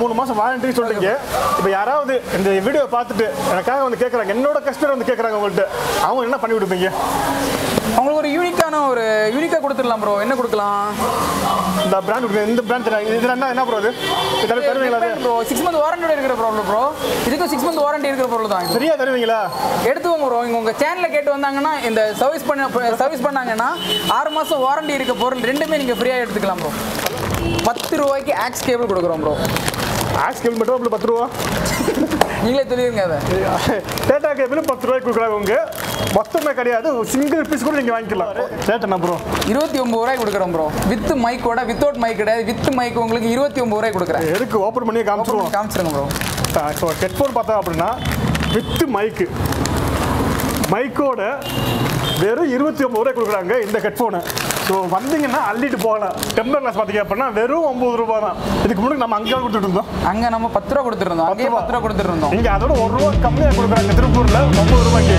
மூணு மாசம் வாரண்டி சொல்றீங்க இப்போ யாராவது இந்த வீடியோ பார்த்துட்டு எனக்காக வந்து கேட்குறாங்க என்னோட கஸ்டமர் வந்து கேட்குறாங்க உங்கள்கிட்ட அவங்க என்ன பண்ணி கொடுப்பீங்க உங்களுக்கு ஒரு யூனிக்கான ஒரு யூனிக்காக கொடுத்துடலாம் ப்ரோ என்ன கொடுக்கலாம் இந்த பிராண்ட் கொடுங்க இந்த பிராண்ட் இது என்ன என்ன ப்ரோ அது இது தரு- தருவீங்களா அது ப்ரோ சிக்ஸ் மந்த் வாரண்டி இருக்கிற ப்ராப்ளம் ப்ரோ இதுக்கும் சிக்ஸ் மந்த் வாரண்டி இருக்கிற பொருள் தான் இது சரியா தருவீங்களா எடுத்துக்கோங்க ப்ரோ இங்க உங்க சேனல்ல கேட்டு வந்தாங்கன்னா இந்த சர்வீஸ் பண்ண சர்வீஸ் பண்ணாங்கன்னா ஆறு மாசம் வாரண்டி இருக்க பொருள் ரெண்டுமே நீங்க ஃப்ரீயா எடுத்துக்கலாம் ப்ரோ பத்து ரூபாய்க்கு ஆக்ஸ் கேபிள் கொடுக்குறோம் ப்ரோ ஆக்ஸ் கேபிள் மட்டும் அப்படி பத்து ரூபா நீங்களே தெரியுங்க அதை டேட்டா கேபிள் பத்து ரூபாய்க்கு கொடுக்குறாங்க உங்க மொத்தமே கிடையாது சிங்கிள் பீஸ் கூட நீங்கள் வாங்கிக்கலாம் ரேட் என்ன ப்ரோ இருபத்தி ஒன்பது ரூபாய் கொடுக்குறோம் ப்ரோ வித் மைக்கோட வித்தவுட் மைக் கிடையாது வித் மைக் உங்களுக்கு இருபத்தி ஒன்பது ரூபாய் கொடுக்குறேன் எதுக்கு ஓப்பன் பண்ணி காமிச்சிருவோம் காமிச்சிருங்க ப்ரோ ஸோ ஹெட்ஃபோன் பார்த்தோம் அப்படின்னா வித் மைக்கு மைக்கோட வெறும் இருபத்தி ஒம்பது ரூபாய் கொடுக்குறாங்க இந்த ஹெட்ஃபோனு ஸோ வந்தீங்கன்னா அள்ளிட்டு போகலாம் டெம்பர் கிளாஸ் பார்த்தீங்க அப்படின்னா வெறும் ஒம்பது ரூபா தான் இதுக்கு முன்னாடி நம்ம அங்கே கொடுத்துட்டு இருந்தோம் அங்க நம்ம பத்து ரூபா கொடுத்துருந்தோம் அங்கேயே ரூபா. பத்து ரூபா கொடுத்துருந்தோம் இங்கே அதோட ஒரு ரூபா கம்மியாக கொடுக்குறாங்க திருப்பூரில் ஒம்பது ரூபாய்க்கு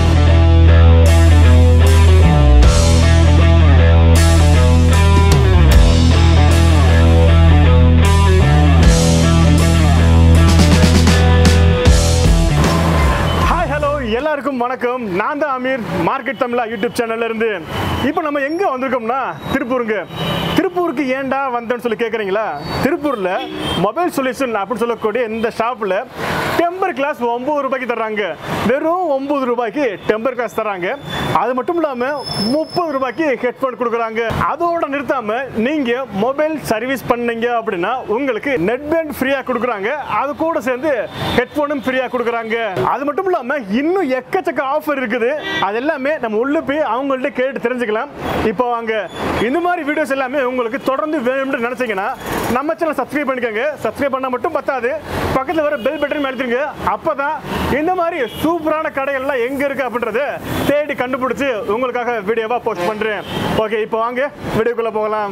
ஹாய் ஹலோ எல்லாருக்கும் வணக்கம் நான் தான் அமீர் மார்க்கெட் தமிழா யூடியூப் சேனல்ல இருந்து இப்போ நம்ம எங்க வந்திருக்கோம்னா திருப்பூருங்க திருப்பூருக்கு ஏன்டா வந்தேன்னு சொல்லி கேட்குறீங்களா திருப்பூர்ல மொபைல் சொல்யூஷன் அப்படின்னு சொல்லக்கூடிய இந்த ஷாப்ல டெம்பர் கிளாஸ் ஒம்பது ரூபாய்க்கு தர்றாங்க வெறும் ஒம்பது ரூபாய்க்கு டெம்பர் கிளாஸ் தர்றாங்க அது மட்டும் இல்லாம முப்பது ரூபாய்க்கு ஹெட்ஃபோன் கொடுக்குறாங்க அதோட நிறுத்தாம நீங்க மொபைல் சர்வீஸ் பண்ணீங்க அப்படின்னா உங்களுக்கு நெட் பேண்ட் ஃப்ரீயா கொடுக்குறாங்க அது கூட சேர்ந்து ஹெட்ஃபோனும் ஃப்ரீயா கொடுக்குறாங்க அது மட்டும் இல்லாம இன்னும் எக்கச்சக்க ஆஃபர் இருக்குது அது எல்லாமே நம்ம உள்ள போய் அவங்கள்ட்ட கேட்டு தெரிஞ்சுக்கலாம் இப்போ வாங்க இந்த மாதிரி வீடியோஸ் எல்லாமே உங்களுக்கு தொடர்ந்து வேணும்னு நினைச்சீங்கன்னா நம்ம சேனல் சப்ஸ்கிரைப் பண்ணிக்கோங்க சப்ஸ்கிரைப் பண்ணா மட்டும் பத்தாது பக்கத்துல வர பெல் பட்டன் அழுத்திருங்க அப்பதான் இந்த மாதிரி சூப்பரான கடைகள்லாம் எங்க இருக்கு அப்படின்றத தேடி கண்டுபிடிச்சு உங்களுக்காக வீடியோவா போஸ்ட் பண்றேன் ஓகே இப்போ வாங்க வீடியோக்குள்ள போகலாம்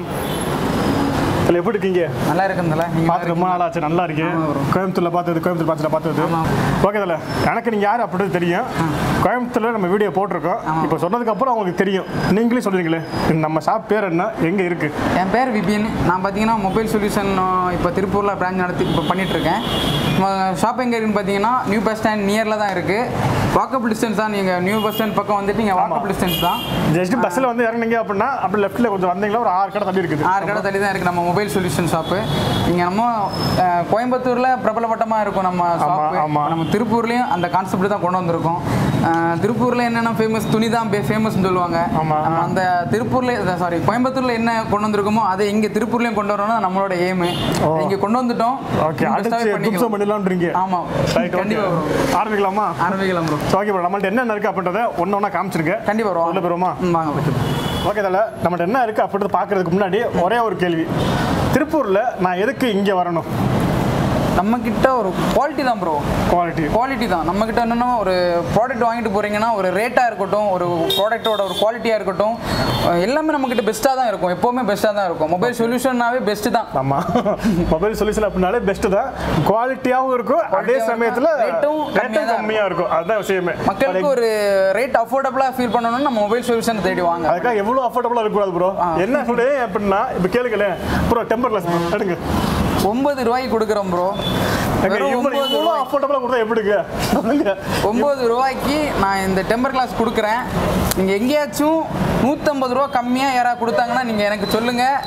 அதில் எப்படி இருக்கீங்க நல்லா இருக்குதுல்ல நீங்க பார்த்து ரொம்ப நாள் ஆச்சு நல்லா இருக்கு ஆமா bro. கோயம்புத்தூர்ல பார்த்தது கோயம்புத்தூர் பார்த்துல பார்த்தது ஆமா. ஓகே தல எனக்கு நீங்க யார் அப்படி தெரியும் கோயம்புத்தூர்ல நம்ம வீடியோ போட்டிருக்கோம் ஆமா. இப்போ சொன்னதுக்கு அப்புறம் உங்களுக்கு தெரியும் நீங்களே சொல்றீங்களே இந்த நம்ம ஷாப் பேர் என்ன எங்க இருக்கு என் பேர் விபின் நான் பார்த்தீங்கன்னா மொபைல் சொல்யூஷன் இப்போ திருப்பூரில் பிரான்ச் நடத்தி இப்போ பண்ணிட்டு இருக்கேன் ஷாப் எங்கே இருக்குன்னு பார்த்தீங்கன்னா நியூ பஸ் ஸ்டாண்ட் நியரில் தான் இருக்குது வாக்கபிள் டிஸ்டன்ஸ் தான் நீங்கள் நியூ பஸ் ஸ்டாண்ட் பக்கம் வந்துட்டு நீங்கள் வாக்கபிள் டிஸ்டன்ஸ் தான் ஜஸ்ட் பஸ்ல வந்து இறங்குனீங்க அப்படின்னா அப்படி லெஃப்ட்ல கொஞ்சம் வந்தீங்களா ஒரு ஆறு கடை தள்ளி இருக்குது ஆறு கடை தள்ளி தான் இருக்குது நம்ம மொபைல் சொல்யூஷன் ஷாப்பு இங்கே நம்ம அஹ், கோயம்புத்தூரில் பிரபலவட்டமாக இருக்கும் நம்ம ஷாப்பு ஆமா. நம்ம திருப்பூர்லேயும் அந்த கான்செப்ட் தான் கொண்டு வந்திருக்கோம் அஹ், திருப்பூரில் என்னென்ன ஃபேமஸ் துணி தான் ஃபேமஸ்னு சொல்லுவாங்க ஆமா. நம்ம அந்த திருப்பூரில் சாரி கோயம்புத்தூரில் என்ன கொண்டு வந்திருக்கோமோ அதை இங்கே திருப்பூர்லேயும் கொண்டு வரணும் நம்மளோட எய்மு ஓ. இங்கே கொண்டு வந்துட்டோம் ஓகே இந்த அடிச்சு style பண்ணிக்கலாம். தும்சம் பண்ணிடலாம்ன்றீங்க ஆமா ரைட் கண்டிப்பா ஓகே வரும் ஆரம்பிக்கலாமா ஆரம்பிக்கலாம் ப்ரோ ஓகே ப்ரோ நம்மள்ட்ட என்ன இருக்கு அப்படின்றத ஒன்று ஒன்றா காமிச்சிருக்கேன் கண்டிப்பா வரும் உள்ள போயிருவோமா ம், வாங்க போயிட்டு ஓகே தல நம்மகிட்ட என்ன இருக்குது அப்படின்றத பார்க்கறதுக்கு முன்னாடி ஒரே ஒரு கேள்வி திருப்பூரில் நான் எதுக்கு இங்கே வரணும் நம்ம கிட்ட ஒரு குவாலிட்டி தான் ப்ரோ குவாலிட்டி குவாலிட்டி தான் நம்ம கிட்ட என்னன்னா ஒரு ப்ராடக்ட் வாங்கிட்டு போறீங்கன்னா ஒரு ரேட்டாக இருக்கட்டும் ஒரு ப்ராடக்ட்டோட ஒரு குவாலிட்டியாக இருக்கட்டும் அஹ் எல்லாமே நம்ம கிட்ட பெஸ்ட்டாக தான் இருக்கும் எப்போவுமே பெஸ்ட்டாக தான் இருக்கும் மொபைல் சொல்யூஷன்னாவே பெஸ்ட்டு தான் ஆமாம் மொபைல் சொல்யூஷன் அப்படின்னாலே பெஸ்ட்டு தான் குவாலிட்டியாகவும் இருக்கும் அதே Quality-ஆவும் சமயத்தில் rate-ம் கம்மியா ரேட்டும் தான் கம்மியாக இருக்கும் அதுதான் விஷயமே மக்களுக்கு ஒரு ரேட் அஃபோர்டபுளாக ஃபீல் பண்ணணும்னா நம்ம மொபைல் சொல்யூஷன் தேடி வாங்க அதுக்காக எவ்வளோ அஃபோர்டபுளாக இருக்கக்கூடாது ப்ரோ ஆ. என்ன சொல்றேன் அப்படின்னா இப்போ கேளுங்களேன் ப்ரோ டெம்பர் கிளாஸ் எடுங்க ஒன்பது ரூபாய்க்கு கொடுக்குறோம் ப்ரோ வெறும் இவ்வளோ ஒன்பது இவ்வளோ ரூபாய் அஃபோர்டபுளாக கொடுத்தா எப்படிங்க சொல்லுங்க ஒம்பது ரூபாய்க்கு நான் இந்த டெம்பர் கிளாஸ் கொடுக்குறேன் நீங்கள் எங்கேயாச்சும் நூற்றம்பது ரூபா கம்மியாக யாராவது கொடுத்தாங்கன்னா நீங்கள் எனக்கு சொல்லுங்கள்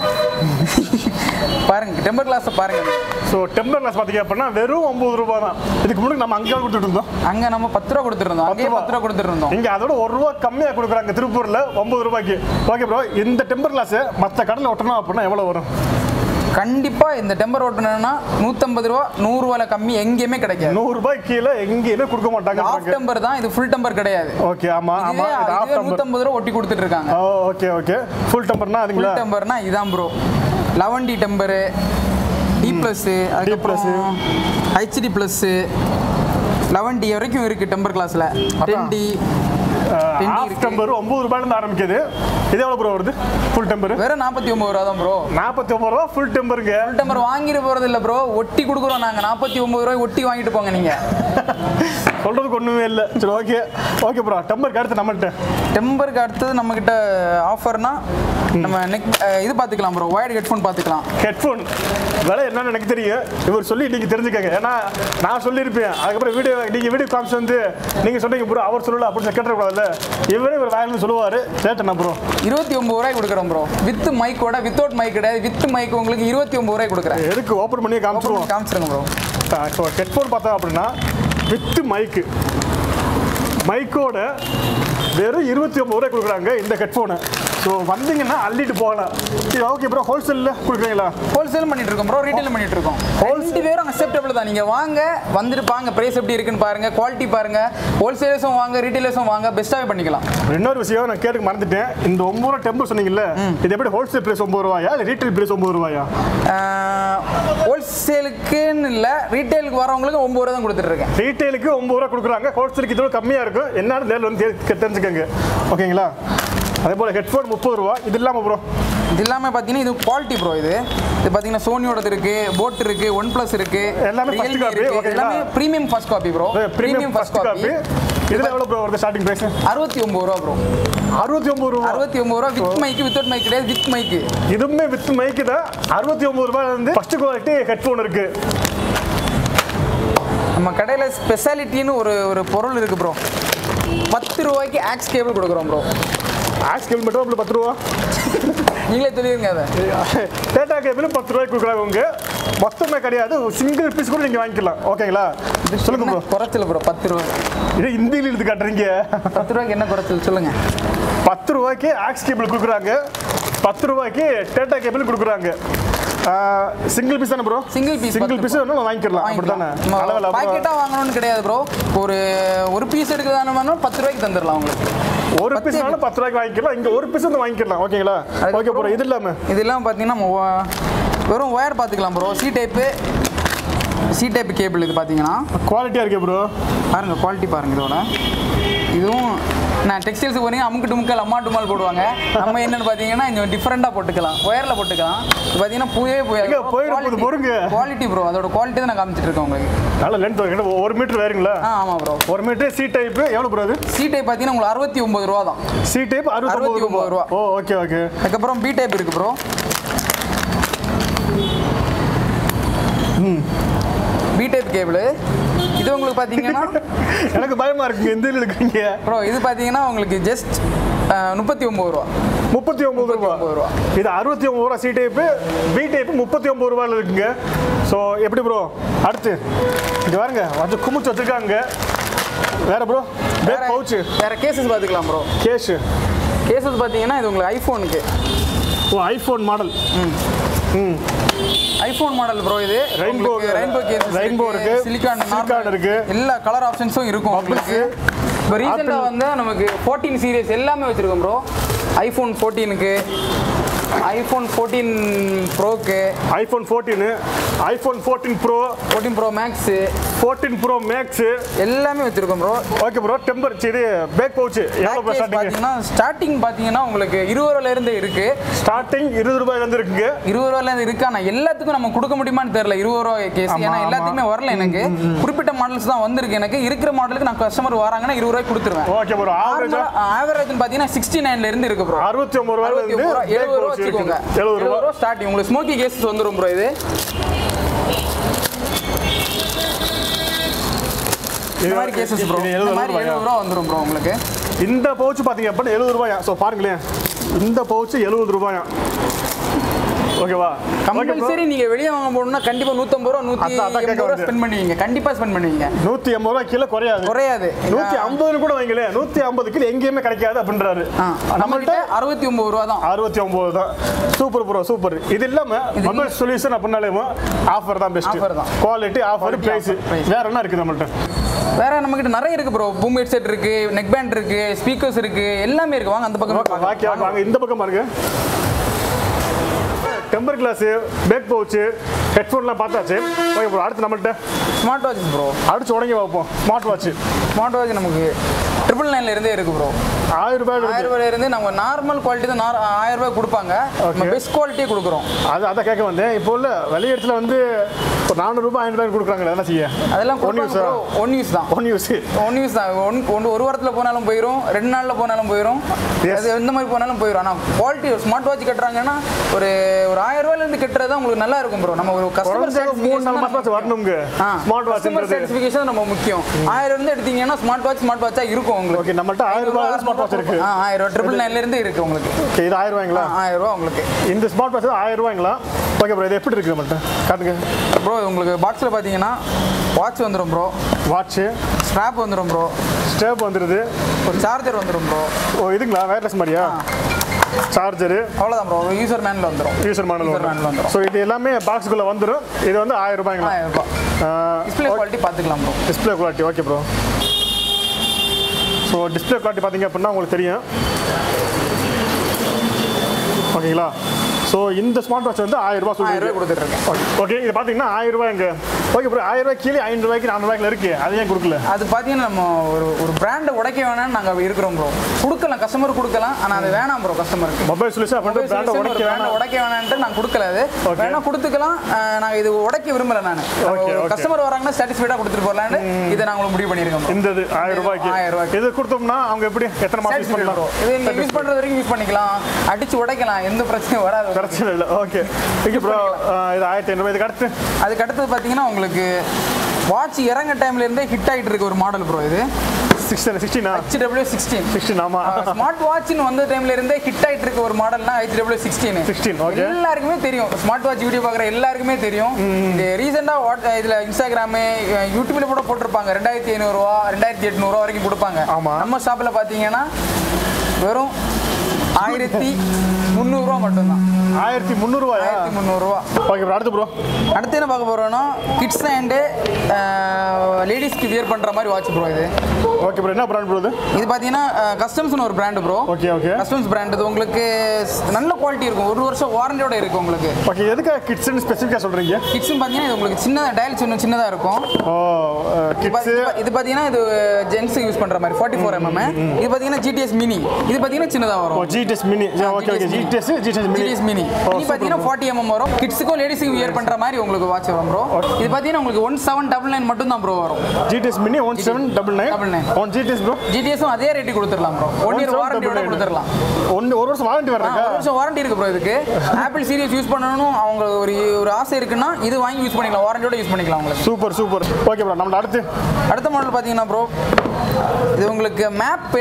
பாருங்க டெம்பர் கிளாஸை பாருங்க ஸோ டெம்பர் கிளாஸ் பார்த்தீங்க அப்படின்னா வெறும் ஒம்பது ரூபா தான் இதுக்கு முன்னாடி நம்ம அங்கே கொடுத்துட்டு இருந்தோம் அங்கே நம்ம பத்து ரூபா கொடுத்துருந்தோம் அங்கேயே ரூபா. பத்து ரூபா கொடுத்துருந்தோம் இங்க அதோட ஒரு ரூபா கம்மியாக கொடுக்குறாங்க திருப்பூர்ல ஒன்பது ரூபாய்க்கு ஓகே ப்ரோ இந்த டெம்பர் கிளாஸ் மற்ற கடையில் ஒட்டணும் அப்படின்னா எவ்வளோ வரும் கண்டிப்பாக இந்த டெம்பர் ஓட்டணும்னா நூற்றம்பது ரூபா நூறுரூவால கம்மி எங்கேயுமே கிடைக்காது நூறு ரூபாய் கீழே எங்கேயுமே கொடுக்க ஆஃப் மாட்டாங்க டெம்பர் தான் இது ஃபுல் டெம்பர் கிடையாது ஓகே ஆமா ஆமா இதுவே இது ஆஃப் இதுவே டெம்பர் நூற்றம்பது ரூபா ஒட்டி கொடுத்துட்டு இருக்காங்க ஓகே ஓகே ஃபுல் டெம்பர்னா அதுங்களா ஃபுல் டெம்பர்னா இதான் bro eleven T temper T plus அதுக்கப்புறம் ஹெச்டி ப்ளஸ்ஸு லெவன் டி வரைக்கும் இருக்குது டெம்பர் கிளாஸில் டென் டி Ten ஆஃப் இருக்கு. டெம்பர் ஒம்பது ரூபாயிலேருந்து ஆரம்பிக்குது இது எவ்வளோ ப்ரோ வருது ஃபுல் டெம்பர் வெறும் நாற்பத்தி ஒம்பது ரூபா தான் ப்ரோ நாற்பத்தி ஒம்பது ரூபா ஃபுல் டெம்பருங்க ஃபுல் டெம்பர் வாங்கிட்டு போகிறது இல்லை ப்ரோ ஒட்டி கொடுக்குறோம் நாங்கள் நாற்பத்தி ஒம்பது ரூபாய் ஒட்டி வாங்கிட்டு போங்க நீங்கள் சொல்றதுக்கு ஒன்றுமே இல்லை சரி ஓகே ஓகே ப்ரோ டெம்பருக்கு அடுத்து நம்மள்ட்ட டெம்பருக்கு அடுத்தது நம்மக்கிட்ட ஆஃபர்னா நம்ம நெக் இது பார்த்துக்கலாம் ப்ரோ ஒயர்டு ஹெட்ஃபோன் பார்த்துக்கலாம் ஹெட்ஃபோன் விலை என்னன்னு எனக்கு தெரியும் இவர் சொல்லி நீங்கள் தெரிஞ்சுக்கங்க ஏன்னா நான் சொல்லியிருப்பேன் அதுக்கப்புறம் வீடியோ நீங்கள் வீடியோ காமிச்சு வந்து நீங்கள் சொன்னீங்க ப்ரோ அவர் சொல்லல அப்படின்னு கேட்டக்கூடாதுல்ல இவரே இவர் வாயிலிருந்து சொல்லுவார் கேட்டேன் ப்ரோ இருபத்தி ஒம்பது ரூபாய் கொடுக்குறோம் ப்ரோ வித் மைக்கோட வித்தவுட் மைக் கிடையாது வித் மைக் உங்களுக்கு இருபத்தி ஒம்பது ரூபாய் கொடுக்குறேன் எதுக்கு ஓப்பன் பண்ணி காமிச்சிருவோம் காமிச்சிருங்க ப்ரோ ஸோ ஹெட்ஃபோன் பார்த்தோம் அப்படின்னா வித் மைக்கு மைக்கோட வெறும் இருபத்தி ஒம்பது ரூபாய் கொடுக்குறாங்க இந்த ஹெட்ஃபோனு ஸோ வந்தீங்கன்னா அள்ளிட்டு போகலாம் சரி ஓகே ப்ரோ ஹோல்சேலில் கொடுக்குறீங்களா ஹோல்சேல் பண்ணிட்டு இருக்கோம் ப்ரோ ரீட்டைல் பண்ணிட்டு இருக்கோம் ரெண்டு பேரும் அக்செப்டபிள் தான் நீங்க வாங்க வந்துட்டு பாருங்க பிரைஸ் எப்படி இருக்குன்னு பாருங்க குவாலிட்டி பாருங்க ஹோல்சேலர்ஸும் வாங்க ரீட்டைலர்ஸும் வாங்க பெஸ்ட்டாகவே பண்ணிக்கலாம் இன்னொரு விஷயம் நான் கேட்க மறந்துட்டேன் இந்த ஒம்பது ரூபா டெம்பர் சொன்னீங்கல்ல இது எப்படி ஹோல்சேல் பிரைஸ் ஒம்பது ரூபாயா இல்லை ரீட்டைல் பிரைஸ் ஒம்பது ரூபாயா ஹோல்சேலுக்குன்னு இல்லை ரீட்டைலுக்கு வரவங்களுக்கு ஒம்பது ரூபா தான் கொடுத்துட்டு இருக்கேன் ரீட்டைலுக்கு ஒம்பது ரூபா கொடுக்குறாங்க ஹோல்சேலுக்கு இதோட கம்மியாக இருக்கும் என்னன்னு நேரில் வந்து தெரி- தெரிஞ்சுக்கங்க ஓகேங்களா அதே போல் ஹெட்ஃபோன் முப்பது ரூபா இது இல்லாமல் ப்ரோ இது இல்லாமல் பார்த்தீங்கன்னா இது குவாலிட்டி ப்ரோ இது இது பார்த்தீங்கன்னா சோனியோடது இருக்கு போட் இருக்கு ஒன் ப்ளஸ் இருக்கு எல்லாமே first Realme copy, இருக்கு. ஓகேங்களா? எல்லாமே premium first copy bro premium first copy இதில் எவ்வளோ ப்ரோ வருது ஸ்டார்டிங் ப்ரைஸ் அறுபத்தி ஒம்பது ரூபா ப்ரோ அறுபத்தி ஒம்பது ரூபா அறுபத்தி ஒம்பது ரூபா வித் மைக்கு வித்தவுட் மைக் கிடையாது வித் மைக்கு இதுவுமே வித் மைக்கு தான் அறுபத்தி ஒம்பது ரூபாய் வந்து ஃபர்ஸ்ட் குவாலிட்டி ஹெட்ஃபோன் இருக்கு நம்ம கடையில் ஸ்பெஷாலிட்டின்னு ஒரு ஒரு பொருள் இருக்கு ப்ரோ பத்து ரூபாய்க்கு ஆக்ஸ் கேபிள் கொடுக்குறோம் ப்ரோ ஆக்ஸ் கேபிள் மட்டும் அப்படி பத்து ரூபா நீங்களே தெரியுங்க அதை டேட்டா கேபிளும் பத்து ரூபாய்க்கு கொடுக்குறாங்க உங்க மொத்தமே கிடையாது சிங்கிள் பீஸ் கூட நீங்கள் வாங்கிக்கலாம் ஓகேங்களா சொல்லுங்க ப்ரோ குறைச்சல் ப்ரோ பத்து ரூபா இது ஹிந்தியில் இழுத்து காட்டுறீங்க பத்து ரூபாய்க்கு என்ன குறைச்சல் சொல்லுங்க பத்து ரூபாய்க்கு ஆக்ஸ் கேபிள் கொடுக்குறாங்க பத்து ரூபாய்க்கு டேட்டா கேபிள் கொடுக்குறாங்க சிங்கிள் பீஸ் தானே ப்ரோ Single piece சிங்கிள் பத்து பீஸ் வேணும் வாங்கிக்கலாம் அப்படி தானே அளவில் பாக்கெட்டா வாங்கணும்னு கிடையாது ப்ரோ ஒரு ஒரு பீஸ் எடுக்கிறதான பத்து ரூபாய்க்கு தந்துடலாம் உங்களுக்கு ஒரு பீஸ்னாலும் பத்து ரூபாய்க்கு வாங்கிக்கலாம் இங்கே ஒரு பீஸ் வந்து வாங்கிக்கலாம் ஓகேங்களா ஓகே ப்ரோ இது இல்லாமல் இது எல்லாம் பார்த்தீங்கன்னா நம்ம வ- வெறும் ஒயர் பார்த்துக்கலாம் bro C type C type cable இது பார்த்தீங்கன்னா குவாலிட்டியாக இருக்கே ப்ரோ பாருங்க குவாலிட்டி பாருங்க இதோட இதுவும் நான் டெக்ஸ்டைல்ஸ் போனீங்க அமுக்கு டுமுக்கல் அம்மா டுமால் போடுவாங்க நம்ம என்னன்னு பார்த்தீங்கன்னா கொஞ்சம் டிஃப்ரெண்ட்டாக போட்டுக்கலாம் ஒயரில் போட்டுக்கலாம் இது பார்த்தீங்கன்னா பூவே எங்க போயிட போகுது, பொறுங்க. குவாலிட்டி ப்ரோ அதோட குவாலிட்டி தான் நான் காமிச்சிட்டு இருக்கேன் உங்களுக்கு நல்ல லென்த் வருங்க ஒரு மீட்டர் வேறுங்களா ஆ ஆமாம் ப்ரோ ஒரு மீட்டர் சி டைப் எவ்வளோ ப்ரோ அது சி டைப் பார்த்தீங்கன்னா உங்களுக்கு அறுபத்தி ஒம்பது ரூபா தான் சி டைப் அறுபத்தி ரூபா ரூபா. ஓ ஓகே ஓகே அதுக்கப்புறம் பி டைப் இருக்கு ப்ரோ பி டைப் கேபிள் இது உங்களுக்கு பார்த்தீங்கன்னா எனக்கு பயமா இருக்குங்க எந்த இதுல இருக்கீங்க ப்ரோ இது பார்த்தீங்கன்னா உங்களுக்கு ஜஸ்ட் முப்பத்தி ஒம்பது ரூபா முப்பத்தி ஒன்பது ரூபா ஒன்பது ரூபா. இது அறுபத்தி ஒன்பது ரூபா சி டைப்பு பி டைப்பு முப்பத்தி ஒன்பது ரூபாயில் இருக்குங்க ஸோ எப்படி ப்ரோ அடுத்து இங்க பாருங்க கொஞ்சம் குமிச்சு வச்சிருக்காங்க வேற ப்ரோ பேக் பவுச்சு வேற கேசஸ் பார்த்துக்கலாம் ப்ரோ கேஷு கேசஸ் பார்த்தீங்கன்னா இது உங்களுக்கு ஐஃபோனுக்கு ஓ ஐஃபோன் மாடல் ம் ஐஃபோன் மாடல் ப்ரோ இது Rainbow இருக்கு. ரெயின்போ கேஸ் Rainbow இருக்கு. சிலிக்கான் Silicon இருக்கு. எல்லா கலர் ஆப்ஷன்ஸும் இருக்கும் உங்களுக்கு இப்போ ரீசெண்டாக வந்து நமக்கு ஃபோர்டீன் சீரியஸ் எல்லாமே வச்சிருக்கோம் ப்ரோ ஐஃபோன் ஃபோர்டீனுக்கு ஐஃபோன் ஃபோர்டீன் ப்ரோக்கு iPhone fourteen iPhone fourteen Pro fourteen Pro Max fourteen Pro Max எல்லாமே வச்சிருக்கோம் ப்ரோ ஓகே ப்ரோ டெம்பர் இது பேக் பவுச்சு எவ்வளோ ப்ரோ ஸ்டார்டிங் பார்த்தீங்கன்னா ஸ்டார்டிங் பார்த்தீங்கன்னா உங்களுக்கு இருபது ரூபாயிலேருந்து இருக்கு ஸ்டார்டிங் இருபது ரூபாயிலேருந்து இருக்குங்க இருபது ரூபாயிலேருந்து இருக்கு ஆனால் எல்லாத்துக்கும் நம்ம கொடுக்க முடியுமான்னு தெரியல இருபது ரூபா கேஸ் ஆமா, ஏன்னா ஆமா. எல்லாத்துக்குமே வரல எனக்கு குறிப்பிட்ட மாடல்ஸ் தான் வந்திருக்கு எனக்கு இருக்கிற மாடலுக்கு நான் கஸ்டமர் வராங்கன்னா இருபது ரூபாய்க்கு கொடுத்துருவேன் ஓகே ப்ரோ ஆவரேஜா ஆவரேஜ் பார்த்தீங்கன்னா சிக்ஸ்டி நைன்ல இருந்து இருக்கு ப்ரோ அறுபத்தி ஒன்பது ரூபாயில அறுபத்தி இருந்து ஒன்பது ரூபா எழுபது ரூபா வச்சுக்கோங்க எழுபது எழுபது ரூபா ரூபா ஸ்டார்டிங் உங்களுக்கு ஸ்மோக்கி கேசஸ் வந்துரும் ப்ரோ இது இந்த மாதிரி கேசஸ் ப்ரோ இது இந்த எழுபது மாதிரி ரூபாயா? எழுபது ரூபா வந்துரும் ப்ரோ உங்களுக்கு இந்த பவுச் பார்த்தீங்க அப்படின்னா எழுபது ரூபாயா ஸோ பாருங்களேன் இந்த பவுச் எழுபது ரூபாயா ஓகேவா கம்பல்சரி நீங்க வெளியே வாங்க போகணும்னா கண்டிப்பா நூத்தம்பது ரூபா நூத்தி அதான், அதான் எண்பது கேட்க ரூபா வந்தேன். ஸ்பெண்ட் பண்ணுவீங்க கண்டிப்பா ஸ்பெண்ட் பண்ணுவீங்க நூற்றி எண்பது ரூபா கிலோ குறையாது குறையாது நூற்றி ஐம்பதுன்னு கூட வைங்களேன் நூற்றி ஐம்பது கிலோ எங்கேயுமே கிடைக்காது அப்படின்றாரு நம்மகிட்ட நம்மள்ட்ட அறுபத்தி ஒன்பது ரூபா தான் அறுபத்தி ஒம்பது தான் சூப்பர் ப்ரோ சூப்பர் இது இல்லாம மொபைல் சொல்யூஷன் அப்படின்னாலே ஆஃபர் தான் பெஸ்ட் Offer தான். Quality offer Quality, price offer, price. வேற என்ன இருக்குது நம்மள்ட்ட வேற நம்மகிட்ட நிறைய இருக்கு ப்ரோ பூம் ஹெட்செட் இருக்கு நெக் பேண்ட் இருக்கு ஸ்பீக்கர்ஸ் இருக்கு எல்லாமே இருக்கு வாங்க அந்த பக்கம் வாங்க வாங்க, வாங்க இந்த பக்கம் பாருங்க டெம்பர் கிளாஸ் பேக் பவுச்சு ஹெட்ஃபோன்லாம் பார்த்தாச்சு ஓகே ப்ரோ அடுத்து நம்மள்ட்ட ஸ்மார்ட் வாட்ச் ப்ரோ அடிச்சு உடங்கி வைப்போம் ஸ்மார்ட் வாட்ச் ஸ்மார்ட் வாட்ச் நமக்கு ட்ரிபிள் நைன்ல இருந்தே இருக்கு ப்ரோ ஆயிரம் ரூபாய் இருக்கு. ஆயிரம் ரூபாயில இருந்து நம்ம நார்மல் குவாலிட்டி தான் நார்- ஆயிரம் ரூபாய் கொடுப்பாங்க நம்ம Okay. பெஸ்ட் குவாலிட்டியே கொடுக்குறோம் அது அதான் கேட்க வந்தேன் இப்போ உள்ள வெளியிடத்துல வந்து ஒரு நானூறு ரூபாய் ஐநூறு ரூபாய் கொடுக்குறாங்க என்ன செய்ய அதெல்லாம் ஒன் யூஸ் ஒன் யூஸ் தான் ஒன் யூஸ் ஒன் யூஸ் தான் ஒன் ஒன் ஒரு வாரத்தில் போனாலும் போயிடும் ரெண்டு நாளில் போனாலும் போயிடும் Yes. அது எந்த மாதிரி போனாலும் போயிடும் ஆனால் குவாலிட்டி ஒரு ஸ்மார்ட் வாட்ச் கட்டுறாங்கன்னா ஒரு ஒரு ஆயிரம் ரூபாயிலேருந்து கட்டுறது தான் உங்களுக்கு நல்லா இருக்கும் ப்ரோ நம்ம ஒரு கஸ்டமர் குறைஞ்சது மூணு நாலு மாசம் வரணுங்க ஸ்மார்ட் கஸ்டமர் வாட்ச் சாட்டிஸ்ஃபிகேஷன் நம்ம முக்கியம் ஆயிரம் இருந்து எடுத்தீங்கன்னா ஸ்மார்ட் வாட்ச் ஸ்மார்ட் வாட்சா இருக்கும் உங்களுக்கு ஓகே நம்மள்ட்ட ஆயிரம் ரூபாய் ஸ்மார்ட் வாட்ச் இருக்கு ஆ ஆயிரம் ரூபா ட்ரிபிள் நைன்ல இருந்து இருக்கு உங்களுக்கு ஓகே இது ஆயிரம் ரூபாய்ங்களா ஆ, ஆயிரம் ரூபா உங்களுக்கு இந்த ஸ்மார்ட் வாட்ச் ஆயிரம் ரூபாய்ங்களா ஓகே ப்ரோ இது எப்படி இருக்கு நம்மள்ட்ட காட்டுங்க ப்ரோ உங்களுக்கு பாக்ஸில் பார்த்தீங்கன்னா வாட்ச் வந்துடும் ப்ரோ வாட்ச்சு ஸ்ட்ராப் வந்துடும் ப்ரோ ஸ்டேப் வந்துடுது ஒரு சார்ஜர் வந்துடும் ப்ரோ ஓ இதுங்களா வயர்லெஸ் மாதிரியா சார்ஜரு அவ்வளோதான் ப்ரோ யூசர் மேனில் வந்துடும் யூசர் மாடல் User manual வந்துரும். ஸோ இது எல்லாமே பாக்ஸுக்குள்ளே வந்துடும் இது வந்து ஆயிரம் ரூபாய்ங்களா ஆயிரம் ரூபாய் டிஸ்பிளே குவாலிட்டி பார்த்துக்கலாம் bro display quality okay bro so display quality பார்த்தீங்க அப்படின்னா உங்களுக்கு தெரியும் ஓகேங்களா ஸோ இந்த ஸ்மார்ட் வாட்ச் வந்து ஆயிரம் ரூபாய் ஆயிரம் சொல்லுங்க ரூபாய் கொடுத்துட்ருக்கேன் ஓகே இது பார்த்தீங்கன்னா ஆயிரம் ரூபாய்ங்க ஓகே ப்ரோ ஆயிரம் ரூபாய் கீழே ஐநூறு ரூபாய்க்கு நானூறு ரூபாய்க்கு இருக்கு அது ஏன் கொடுக்கல அது பார்த்தீங்கன்னா நம்ம ஒரு ஒரு பிராண்டை உடைக்க வேணாம்னு நாங்கள் இருக்கிறோம் ப்ரோ கொடுக்கலாம் கஸ்டமர் கொடுக்கலாம் ஆனால் அது வேணாம் ப்ரோ கஸ்டமருக்கு மொபைல் சொல்யூஷன் அப்படின்ற பிராண்டை உடைக்க பிராண்டை வேணாம் உடைக்க வேணான்ட்டு நான் கொடுக்கல அது Okay. வேணா கொடுத்துக்கலாம் அஹ், நாங்க இது உடைக்க விரும்பல நான் Okay, okay. கஸ்டமர் வராங்கன்னா சாட்டிஸ்ஃபைடா கொடுத்துட்டு போகலான்னு இதை நாங்கள் முடிவு பண்ணியிருக்கோம் bro. இந்த இது ஆயிரம் ரூபாய்க்கு ஆயிரம் ரூபாய்க்கு. இது கொடுத்தோம்னா அவங்க எப்படி எத்தனை மாதம் யூஸ் Satisfied bro. பண்ணலாம் இது நீங்க யூஸ் பண்றது வரைக்கும் யூஸ் பண்ணிக்கலாம் அடிச்சு உடைக்கலாம் எந்த பிரச்சனையும் வராது பிரச்சனை இல்லை ஓகே ஓகே ப்ரோ இது ஆயிரத்தி ஐநூறு இதுக்கு அடுத்து அதுக்கு அடுத்தது பார்த்தீங்கன்னா உங்களுக்கு வாட்ச் இறங்க டைம்ல இருந்தே ஹிட் ஆயிட்டு இருக்க ஒரு மாடல் ப்ரோ இது சிக்ஸ்டீன் சிக்ஸ்டீனா ஹெச்டபிள்யூ சிக்ஸ்டீன் சிக்ஸ்டீன் ஆமாம் ஸ்மார்ட் வாட்ச்னு வந்த டைம்ல இருந்தே ஹிட் ஆயிட்டு இருக்க ஒரு மாடல்னா ஹெச்டபிள்யூ சிக்ஸ்டீன் 16, okay. எல்லாருக்குமே தெரியும் ஸ்மார்ட் வாட்ச் வீடியோ பார்க்குற எல்லாருக்குமே தெரியும் இந்த ரீசெண்டாக வாட் இதில் இன்ஸ்டாகிராமு யூடியூப்ல கூட போட்டிருப்பாங்க ரெண்டாயிரத்தி ஐநூறுரூவா ரெண்டாயிரத்தி எட்நூறுவா வரைக்கும் கொடுப்பாங்க ஆமா. நம்ம ஷாப்பில் பார்த்தீங்கன்னா வெறும் ஆயிரத்தி முந்நூறுரூவா மட்டும்தான் ஆயிரத்தி முந்நூறுவாயா ஆயிரத்தி முந்நூறுரூவா ஓகே ப்ரோ அடுத்து ப்ரோ அடுத்து என்ன பார்க்க போறோம்னா கிட்ஸ் அண்டு லேடிஸ்க்கு வியர் பண்ற மாதிரி வாட்ச் ப்ரோ இது ஓகே ப்ரோ என்ன பிராண்ட் ப்ரோ இது இது பார்த்தீங்கன்னா கஸ்டம்ஸ்னு ஒரு brand bro okay okay customs brand இது உங்களுக்கு ஸ்- நல்ல குவாலிட்டி இருக்கும் ஒரு வருஷம் வாரண்டியோட இருக்கும் உங்களுக்கு ஓகே எதுக்காக கிட்ஸ்னு ஸ்பெசிஃபிக்காக சொல்கிறீங்க கிட்ஸ்னு பார்த்தீங்கன்னா இது உங்களுக்கு சின்னதாக டயல் சின்ன சின்னதாக இருக்கும் ஓ இது பா- கிட்ஸு இது பா- இது பார்த்தீங்கன்னா இது ஜென்ஸ் யூஸ் பண்ணுற மாதிரி ஃபார்ட்டி ஃபோர் எம்எம் இது பார்த்தீங்கன்னா ஜிடிஎஸ் மினி இது பார்த்தீங்கன்னா சின்னதாக ஓ வரும் GTS Mini okay okay GTS GTS Mini GTS Mini இது பார்த்தீங்கன்னா ஃபார்ட்டி எம்எம் வரும் கிட்ஸுக்கும் லேடிஸுக்கும் வியர் பண்ணுற மாதிரி உங்களுக்கு வாட்ச் வரும் ப்ரோ இது பார்த்தீங்கன்னா உங்களுக்கு ஒன் செவன் டபுள் நைன் மட்டும் தான் ப்ரோ வரும் GTS Mini one seven double nine Double nine. One GTS Pro ஜிடிஎஸும் அதே ரேட்டு கொடுத்துடலாம் ப்ரோ ஒன் இயர் வாரண்டியோட கொடுத்துடலாம் ஒன்று ஒரு வருஷம் வாரண்டி ஆ, வர்றேங்க ஒரு வருஷம் வாரண்டி இருக்கு ப்ரோ இதுக்கு ஆப்பிள் சீரியஸ் யூஸ் பண்ணணும் அவங்க ஒரு ஒரு ஆசை இருக்குன்னா இது வாங்கி யூஸ் பண்ணிக்கலாம் வாரண்டியோட யூஸ் பண்ணிக்கலாம் உங்களுக்கு சூப்பர் சூப்பர் ஓகே ப்ரோ நம்மள அடுத்து அடுத்த மாடல் பார்த்தீங்கன்னா ப்ரோ இது உங்களுக்கு மேப்பு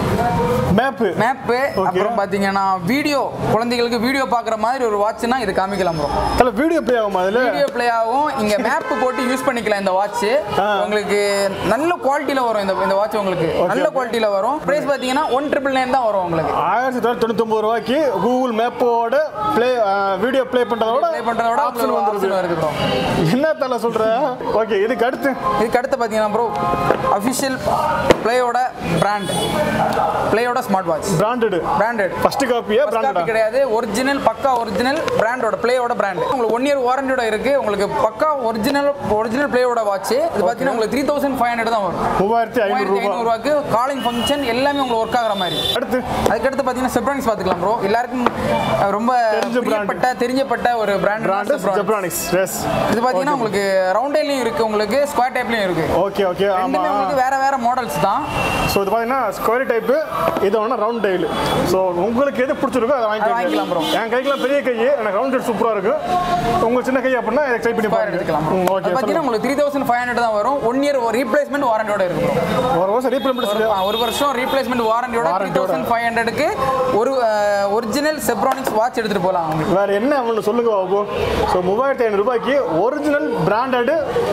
மேப்பு மேப்பு அப்புறம் பார்த்தீங்கன்னா வீடியோ குழந்தைகளுக்கு வீடியோ பார்க்குற மாதிரி ஒரு வாட்ச்னா இது காமிக்கலாம் ப்ரோ தல வீடியோ ப்ளே ஆகுமா அதில் வீடியோ ப்ளே ஆகும் இங்க மேப் போட்டு யூஸ் பண்ணிக்கலாம் இந்த வாட்ச் ஆ. உங்களுக்கு நல்ல குவாலிட்டியில வரும் இந்த இந்த வாட்ச் உங்களுக்கு நல்ல குவாலிட்டியில வரும் பிரைஸ் பார்த்தீங்கன்னா ஒன் ட்ரிபிள் நைன் தான் வரும் உங்களுக்கு ஆயிரத்தி தொள்ளாயிரத்தி தொண்ணூத்தொம்பது ரூபாய்க்கு கூகுள் மேப்போட ப்ளே வீடியோ ப்ளே பண்ணுறதோட ப்ளே பண்றதோட ஆப்ஷன் வந்துருது ஆப்ஷன் வருது ப்ரோ என்ன தலை சொல்ற ஓகே இதுக்கு அடுத்து இதுக்கு அடுத்து பார்த்தீங்கன்னா ப்ரோ அஃபிஷியல் பிளேயோட பிராண்ட் பிளேயோட smart watch branded branded first காப்பியா காப்பி பிராண்டடா கிடையாது ஒரிஜினல் பக்கா ஒரிஜினல் பிராண்டோட பிளேயோட பிராண்ட் உங்களுக்கு ஒன் இயர் வாரண்டியோட இருக்கு உங்களுக்கு பக்கா ஒரிஜினல் ஒரிஜினல் பிளேயோட வாட்ச் இது பார்த்தீங்கன்னா உங்களுக்கு த்ரீ தௌசண்ட் ஃபைவ் ஹண்ட்ரட் தான் வரும் மூவாயிரத்தி ஐநூறு மூவாயிரத்தி ரூபாய் ஐநூறுவாக்கு காலிங் ஃபங்க்ஷன் எல்லாமே உங்களுக்கு ஒர்க் ஆகிற மாதிரி அடுத்து அதுக்கடுத்து பார்த்தீங்கன்னா செப்ரானிக்ஸ் பார்த்துக்கலாம் ப்ரோ எல்லாருக்கும் அஹ், ரொம்ப தெரிஞ்ச brand. பிரியப்பட்ட தெரிஞ்சப்பட்ட ஒரு பிராண்ட் பிராண்டு ஜெப்ரானிக்ஸ் எஸ் இது பார்த்தீங்கன்னா உங்களுக்கு ரவுண்டைலையும் இருக்கு உங்களுக்கு ஸ்கொயர் டைப்லையும் இருக்கு ஓகே ஓகே ரெண்டுமே ஆமாம் உங்களுக்கு வேற வேற மாடல்ஸ் தான் ஸோ இது பார்த்தீங்கன்னா ஸ்கொயர் டைப்பு இது ஒன்று ரவுண்ட் டைல் ஸோ உங்களுக்கு எது பிடிச்சிருக்கோ அதை அதை வாங்கிக்கலாம் bro. வாங்கிக்கலாம் என் கைக்கெல்லாம் பெரிய கை எனக்கு ரவுண்ட் டைல் சூப்பராக இருக்கும் உங்களுக்கு சின்ன கை அப்படின்னா இதை ட்ரை பண்ணி ஸ்கொயர் பாருங்க எடுத்துக்கலாம் ம், அது ஓகே பார்த்தீங்கன்னா உங்களுக்கு த்ரீ தௌசண்ட் ஃபைவ் ஹண்ட்ரட் தான் வரும் ஒன் இயர் ரீப்ளேஸ்மெண்ட் வாரண்டியோட இருக்கு bro. ஒரு வருஷம் ரீப்ளேமெண்ட் ஆ, ஒரு வருஷம் ரீப்ளேஸ்மெண்ட் வாரண்டியோட த்ரீ Warranty யோட. தௌசண்ட் ஃபைவ் ஹண்ட்ரடுக்கு ஒரு ஒரிஜினல் செப்ரானிக்ஸ் வாட்ச் எடுத்துட்டு போகலாம் உங்களுக்கு வேற என்ன அவனு சொல்லுங்க பாபு ஸோ மூவாயிரத்தி ஐநூறு ரூபாய்க்கு original branded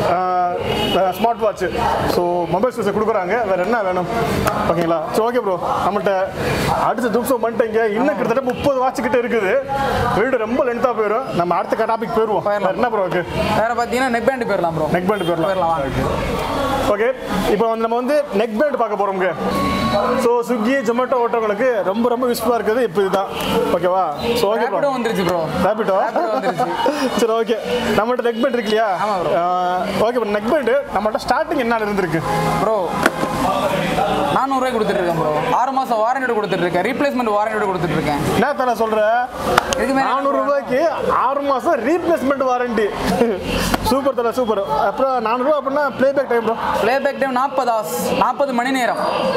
smart watch so mobile ஸ்பேஸை கொடுக்குறாங்க வேற என்ன வேணும் ஓகேங்களா ஸோ ஓகே ப்ரோ நம்மள்ட்ட அடுத்த தும்சம் பண்ணிட்டீங்க இன்னும் கிட்டத்தட்ட முப்பது வாட்ச் கிட்ட இருக்குது வீடு ரொம்ப லென்த்தாக போயிடும் நம்ம அடுத்த டாபிக் போயிடுவோம் வேற போயிடலாம். என்ன ப்ரோ ஓகே வேற பார்த்தீங்கன்னா நெக் பேண்ட் போயிடலாம் ப்ரோ நெக் பேண்ட் போயிடலாம் போயிடலாம் வாங்க ஓகே இப்போ வந்து நம்ம வந்து நெக் பேண்ட் பார்க்க போகிறோம்ங்க ஸோ ஸ்விக்கி ஜொமேட்டோ ஓட்டோங்களுக்கு ரொம்ப ரொம்ப யூஸ்ஃபுல்லாக இருக்குது இப்போ இதுதான் ஓகேவா ஸோ ஓகே ப்ரோ ரேபிடோ வந்துருச்சு ப்ரோ ரேபிட்டோ Rapido வந்துருச்சு. சரி ஓகே நம்மள்ட்ட நெக் பேண்ட் இருக்கு இல்லையா ஆமா bro. Okay bro neck band நம்மள்ட்ட ஸ்டார்டிங் என்ன இருந்திருக்கு ப்ரோ நானூறுரூவாய் கொடுத்துட்ருக்கேன் ப்ரோ ஆறு மாதம் வாரண்டியோட கொடுத்துட்ருக்கேன் ரீப்ளேஸ்மெண்ட் வாரண்டியோட கொடுத்துட்ருக்கேன் என்ன தர சொல்ற இதுக்கு மேலே நானூறு ரூபாய்க்கு ஆறு மாசம் ரீப்ளேஸ்மெண்ட் வாரண்டி சூப்பர் தல சூப்பர் அப்புறம் நானூறுரூவா அப்படின்னா playback time bro playback time நாற்பது ஹவர்ஸ் நாற்பது மணி நேரம்